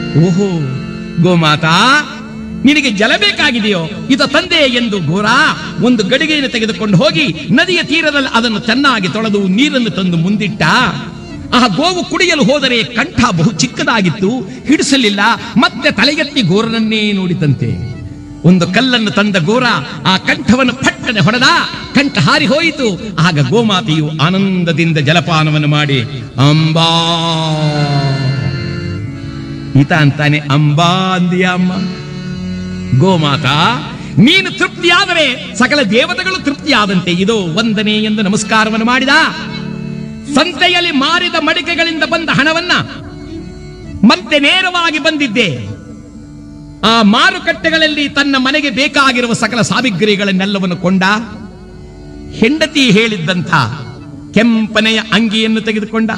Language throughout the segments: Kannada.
ಓಹೋ ಗೋಮಾತಾ ನಿನಗೆ ಜಲ ಬೇಕಾಗಿದೆಯೋ ಇದು ತಂದೆ ಎಂದು ಘೋರ ಒಂದು ಗಡಿಗೆಯನ್ನು ತೆಗೆದುಕೊಂಡು ಹೋಗಿ ನದಿಯ ತೀರದಲ್ಲಿ ಅದನ್ನು ಚೆನ್ನಾಗಿ ತೊಳೆದು ನೀರನ್ನು ತಂದು ಮುಂದಿಟ್ಟ ಆ ಗೋವು ಕುಡಿಯಲು ಹೋದರೆ ಕಂಠ ಬಹು ಚಿಕ್ಕದಾಗಿತ್ತು ಹಿಡಿಸಲಿಲ್ಲ ಮತ್ತೆ ತಲೆಗೆತ್ತಿ ಗೋರನನ್ನೇ ನೋಡಿದಂತೆ ಒಂದು ಕಲ್ಲನ್ನು ತಂದ ಗೋರ ಆ ಕಂಠವನ್ನು ಪಟ್ಟನೆ ಹೊಡೆದ ಕಂಠ ಹಾರಿ ಹೋಯಿತು ಆಗ ಗೋಮಾತೆಯು ಆನಂದದಿಂದ ಜಲಪಾನವನ್ನು ಮಾಡಿ ಅಂಬಾ ಈತ ಅಂತಾನೆ ಅಂಬಾ ಅಂದಿಯ ಅಮ್ಮ ಗೋಮಾತಾ ನೀನು ತೃಪ್ತಿಯಾದರೆ ಸಕಲ ದೇವತೆಗಳು ತೃಪ್ತಿಯಾದಂತೆ ಇದು ವಂದನೆ ಎಂದು ನಮಸ್ಕಾರವನ್ನು ಮಾಡಿದ ಸಂತೆಯಲ್ಲಿ ಮಾರಿದ ಮಡಿಕೆಗಳಿಂದ ಬಂದ ಹಣವನ್ನ ಮತ್ತೆ ನೇರವಾಗಿ ಬಂದಿದ್ದೆ ಆ ಮಾರುಕಟ್ಟೆಗಳಲ್ಲಿ ತನ್ನ ಮನೆಗೆ ಬೇಕಾಗಿರುವ ಸಕಲ ಸಾಮಗ್ರಿಗಳನ್ನೆಲ್ಲವನ್ನು ಕೊಂಡ ಹೆಂಡತಿ ಹೇಳಿದ್ದಂಥ ಕೆಂಪನೆಯ ಅಂಗಿಯನ್ನು ತೆಗೆದುಕೊಂಡ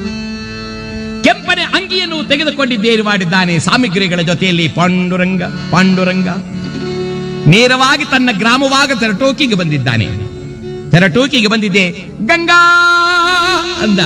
ಕೆಂಪನೆ ಅಂಗಿಯನ್ನು ತೆಗೆದುಕೊಂಡಿದ್ದೇನು ಮಾಡಿದ್ದಾನೆ ಸಾಮಗ್ರಿಗಳ ಜೊತೆಯಲ್ಲಿ ಪಾಂಡುರಂಗ ಪಾಂಡುರಂಗ ನೇರವಾಗಿ ತನ್ನ ಗ್ರಾಮವಾಗ ತೆರಟೋಕಿಗೆ ಬಂದಿದ್ದಾನೆ ತೆರಟೋಕಿಗೆ ಬಂದಿದ್ದೆ ಗಂಗಾ ಅಂದ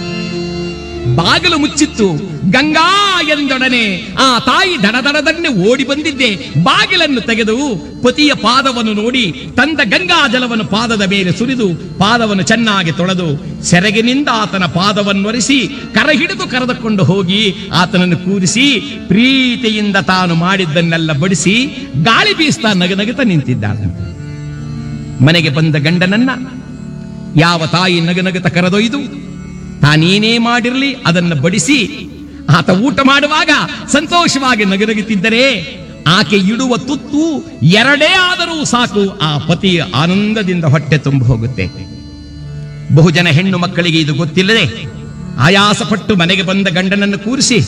ಬಾಗಿಲು ಮುಚ್ಚಿತ್ತು ಗಂಗಾ ಎಂದೊಡನೆ ಆ ತಾಯಿ ದಡದಡದನ್ನೇ ಓಡಿ ಬಂದಿದ್ದೆ ಬಾಗಿಲನ್ನು ತೆಗೆದು ಪತಿಯ ಪಾದವನ್ನು ನೋಡಿ ತಂದ ಗಂಗಾ ಜಲವನ್ನು ಪಾದದ ಮೇಲೆ ಸುರಿದು ಪಾದವನ್ನು ಚೆನ್ನಾಗಿ ತೊಳೆದು ಸೆರಗಿನಿಂದ ಆತನ ಪಾದವನ್ನೊರೆಸಿ ಕರ ಹಿಡಿದು ಕರೆದುಕೊಂಡು ಹೋಗಿ ಆತನನ್ನು ಕೂರಿಸಿ ಪ್ರೀತಿಯಿಂದ ತಾನು ಮಾಡಿದ್ದನ್ನೆಲ್ಲ ಬಡಿಸಿ ಗಾಳಿ ಬೀಸ್ತಾ ನಗನಗುತ್ತಾ ನಿಂತಿದ್ದಾನಂತೆ ಮನೆಗೆ ಬಂದ ಗಂಡನನ್ನ ಯಾವ ತಾಯಿ ನಗನಗುತ್ತ ಕರೆದೊಯ್ದು ತಾನೇನೇ ಮಾಡಿರಲಿ ಅದನ್ನು ಬಡಿಸಿ ಆತ ಊಟ ಮಾಡುವಾಗ ಸಂತೋಷವಾಗಿ ನಗನಗುತ್ತಿದ್ದರೆ ಆಕೆ ಇಡುವ ತುತ್ತು ಎರಡೇ ಆದರೂ ಸಾಕು ಆ ಪತಿಯ ಆನಂದದಿಂದ ಹೊಟ್ಟೆ ತುಂಬ ಹೋಗುತ್ತೆ ಬಹುಜನ ಹೆಣ್ಣು ಮಕ್ಕಳಿಗೆ ಇದು ಗೊತ್ತಿಲ್ಲದೆ ಆಯಾಸಪಟ್ಟು ಮನೆಗೆ ಬಂದ ಗಂಡನನ್ನು ಕೂರಿಸಿ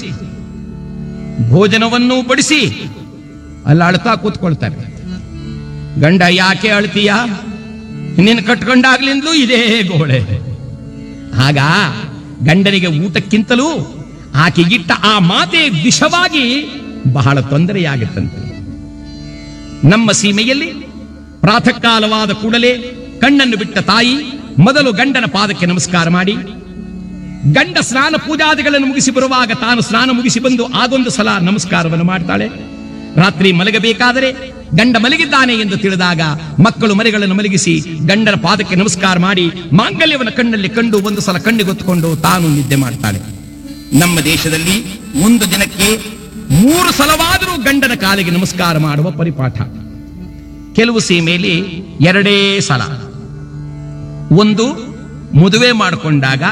ಭೋಜನವನ್ನು ಬಡಿಸಿ ಅಲ್ಲಿ ಅಳ್ತಾ ಕೂತ್ಕೊಳ್ತಾರೆ ಗಂಡ ಯಾಕೆ ಅಳ್ತೀಯ ನಿನ್ನ ಕಟ್ಕೊಂಡಾಗ್ಲಿಂದಲೂ ಇದೇ ಗೋಳೆ ಆಗ ಗಂಡನಿಗೆ ಊಟಕ್ಕಿಂತಲೂ ಆಕೆ ಇಟ್ಟ ಆ ಮಾತೆ ವಿಷವಾಗಿ ಬಹಳ ತೊಂದರೆಯಾಗುತ್ತಂತೆ ನಮ್ಮ ಸೀಮೆಯಲ್ಲಿ ಪ್ರಾತಃ ಕಾಲವಾದ ಕೂಡಲೇ ಕಣ್ಣನ್ನು ಬಿಟ್ಟ ತಾಯಿ ಮೊದಲು ಗಂಡನ ಪಾದಕ್ಕೆ ನಮಸ್ಕಾರ ಮಾಡಿ ಗಂಡ ಸ್ನಾನ ಪೂಜಾದಿಗಳನ್ನು ಮುಗಿಸಿ ಬರುವಾಗ ತಾನು ಸ್ನಾನ ಮುಗಿಸಿ ಬಂದು ಆಗೊಂದು ಸಲ ನಮಸ್ಕಾರವನ್ನು ಮಾಡ್ತಾಳೆ ರಾತ್ರಿ ಮಲಗಬೇಕಾದರೆ ಗಂಡ ಮಲಗಿದ್ದಾನೆ ಎಂದು ತಿಳಿದಾಗ ಮಕ್ಕಳು ಮರಿಗಳನ್ನು ಮಲಗಿಸಿ ಗಂಡನ ಪಾದಕ್ಕೆ ನಮಸ್ಕಾರ ಮಾಡಿ ಮಾಂಗಲ್ಯವನ್ನು ಕಣ್ಣಲ್ಲಿ ಕಂಡು ಒಂದು ಸಲ ಕಣ್ಣಿಗೊತ್ತುಕೊಂಡು ತಾನು ನಿದ್ದೆ ಮಾಡ್ತಾಳೆ ನಮ್ಮ ದೇಶದಲ್ಲಿ ಒಂದು ದಿನಕ್ಕೆ ಮೂರು ಸಲವಾದರೂ ಗಂಡನ ಕಾಲಿಗೆ ನಮಸ್ಕಾರ ಮಾಡುವ ಪರಿಪಾಠ ಕೆಲವು ಸೀಮೆಯಲ್ಲಿ ಎರಡೇ ಸಲ ಒಂದು ಮದುವೆ ಮಾಡಿಕೊಂಡಾಗ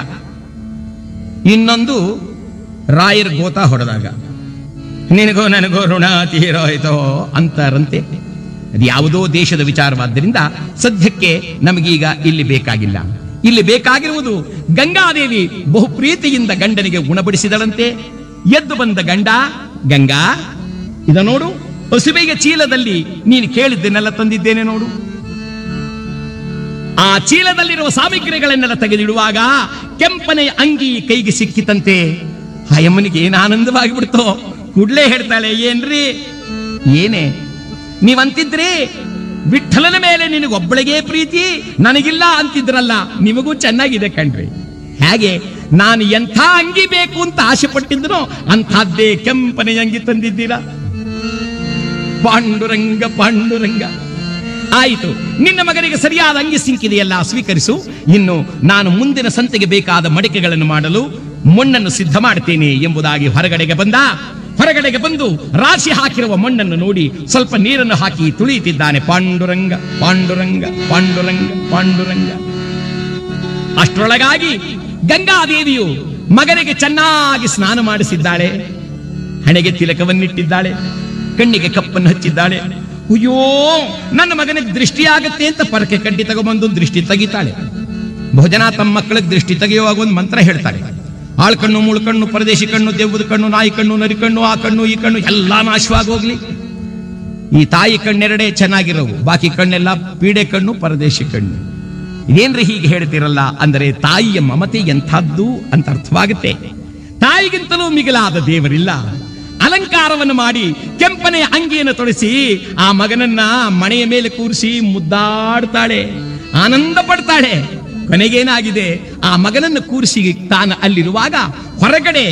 ಇನ್ನೊಂದು ರಾಯರ್ ಗೋತಾ ಹೊಡೆದಾಗ ನಿನಗೋ ನನಗೋ ಋಣ ತೀರೋಯ್ತೋ ಅಂತಾರಂತೆ ಅದು ಯಾವುದೋ ದೇಶದ ವಿಚಾರವಾದ್ದರಿಂದ ಸದ್ಯಕ್ಕೆ ನಮಗೀಗ ಇಲ್ಲಿ ಬೇಕಾಗಿಲ್ಲ ಇಲ್ಲಿ ಬೇಕಾಗಿರುವುದು ಗಂಗಾದೇವಿ ಬಹು ಪ್ರೀತಿಯಿಂದ ಗಂಡನಿಗೆ ಉಣಬಡಿಸಿದಳಂತೆ ಎದ್ದು ಬಂದ ಗಂಡ ಗಂಗಾ ಇದ ನೋಡು ಹಸುವೆಯ ಚೀಲದಲ್ಲಿ ನೀನು ಕೇಳಿದ್ದನ್ನೆಲ್ಲ ತಂದಿದ್ದೇನೆ ನೋಡು ಆ ಚೀಲದಲ್ಲಿರುವ ಸಾಮಗ್ರಿಗಳನ್ನೆಲ್ಲ ತೆಗೆದಿಡುವಾಗ ಕೆಂಪನೆಯ ಅಂಗಿ ಕೈಗೆ ಸಿಕ್ಕಿತಂತೆ ಆ ಯಮ್ಮನಿಗೆ ಏನು ಆನಂದವಾಗಿ ಬಿಡ್ತೋ ಕೂಡ್ಲೇ ಹೇಳ್ತಾಳೆ ಏನ್ರಿ ಏನೇ ನೀವಂತಿದ್ರಿ ವಿಠಲನ ಮೇಲೆ ನಿನಗೊಬ್ಬಳಿಗೆ ಪ್ರೀತಿ ನನಗಿಲ್ಲ ಅಂತಿದ್ರಲ್ಲ ನಿಮಗೂ ಚೆನ್ನಾಗಿದೆ ಕಣ್ರಿ ಹೇಗೆ ನಾನು ಎಂಥ ಅಂಗಿ ಬೇಕು ಅಂತ ಆಸೆ ಪಟ್ಟಿದ್ದನೋ ಅಂಥದ್ದೇ ಕೆಂಪನೆ ಅಂಗಿ ತಂದಿದ್ದೀರಾ ಪಾಂಡುರಂಗ ಪಾಂಡುರಂಗ ಆಯಿತು ನಿನ್ನ ಮಗನಿಗೆ ಸರಿಯಾದ ಅಂಗಿ ಸಿಕ್ಕಿದೆಯಲ್ಲ ಸ್ವೀಕರಿಸು ಇನ್ನು ನಾನು ಮುಂದಿನ ಸಂತೆಗೆ ಬೇಕಾದ ಮಡಿಕೆಗಳನ್ನು ಮಾಡಲು ಮಣ್ಣನ್ನು ಸಿದ್ಧ ಮಾಡ್ತೇನೆ ಎಂಬುದಾಗಿ ಹೊರಗಡೆಗೆ ಬಂದ ಹೊರಗಡೆಗೆ ಬಂದು ರಾಶಿ ಹಾಕಿರುವ ಮಣ್ಣನ್ನು ನೋಡಿ ಸ್ವಲ್ಪ ನೀರನ್ನು ಹಾಕಿ ತುಳಿಯುತ್ತಿದ್ದಾನೆ ಪಾಂಡುರಂಗ ಪಾಂಡುರಂಗ ಪಾಂಡುರಂಗ ಪಾಂಡುರಂಗ ಅಷ್ಟರೊಳಗಾಗಿ ಗಂಗಾದೇವಿಯು ಮಗನಿಗೆ ಚೆನ್ನಾಗಿ ಸ್ನಾನ ಮಾಡಿಸಿದ್ದಾಳೆ ಹಣೆಗೆ ತಿಲಕವನ್ನಿಟ್ಟಿದ್ದಾಳೆ ಕಣ್ಣಿಗೆ ಕಪ್ಪನ್ನು ಹಚ್ಚಿದ್ದಾಳೆ ಅಯ್ಯೋ ನನ್ನ ಮಗನಿಗೆ ದೃಷ್ಟಿಯಾಗತ್ತೆ ಅಂತ ಪರಕೆ ಕಡ್ಡಿ ತಗೊಂಬಂದು ದೃಷ್ಟಿ ತೆಗಿತಾಳೆ ಬಹುಜನ ತಮ್ಮ ಮಕ್ಕಳಿಗೆ ದೃಷ್ಟಿ ತೆಗೆಯುವಾಗ ಒಂದು ಮಂತ್ರ ಹೇಳ್ತಾರೆ ಆಳ್ ಕಣ್ಣು ಮುಳು ಕಣ್ಣು ಪರದೇಶಿ ಕಣ್ಣು ದೆವ್ವದ ಕಣ್ಣು ನಾಯಿ ಕಣ್ಣು ನರಿ ಕಣ್ಣು ಆ ಕಣ್ಣು ಈ ಕಣ್ಣು ಎಲ್ಲ ನಾಶವಾಗಿ ಹೋಗ್ಲಿ ಈ ತಾಯಿ ಕಣ್ಣೆರಡೇ ಚೆನ್ನಾಗಿರೋವು ಬಾಕಿ ಕಣ್ಣೆಲ್ಲ ಪೀಡೆ ಕಣ್ಣು ಪರದೇಶಿ ಕಣ್ಣು ಇದೇನ್ರಿ ಹೀಗೆ ಹೇಳ್ತಿರಲ್ಲ ಅಂದರೆ ತಾಯಿಯ ಮಮತೆ ಎಂಥದ್ದು ಅಂತ ಅರ್ಥವಾಗುತ್ತೆ ತಾಯಿಗಿಂತಲೂ ಮಿಗಿಲಾದ ದೇವರಿಲ್ಲ ಅಲಂಕಾರವನ್ನು ಮಾಡಿ ಕೆಂಪನೆ ಅಂಗಿಯನ್ನು ತೊಡಿಸಿ ಆ ಮಗನನ್ನ ಮನೆಯ ಮೇಲೆ ಕೂರಿಸಿ ಮುದ್ದಾಡ್ತಾಳೆ ಆನಂದ ಪಡ್ತಾಳೆ ಕೊನೆಗೇನಾಗಿದೆ ಆ ಮಗನನ್ನು ಕೂರಿಸಿ ತಾನು ಅಲ್ಲಿರುವಾಗ ಹೊರಗಡೆ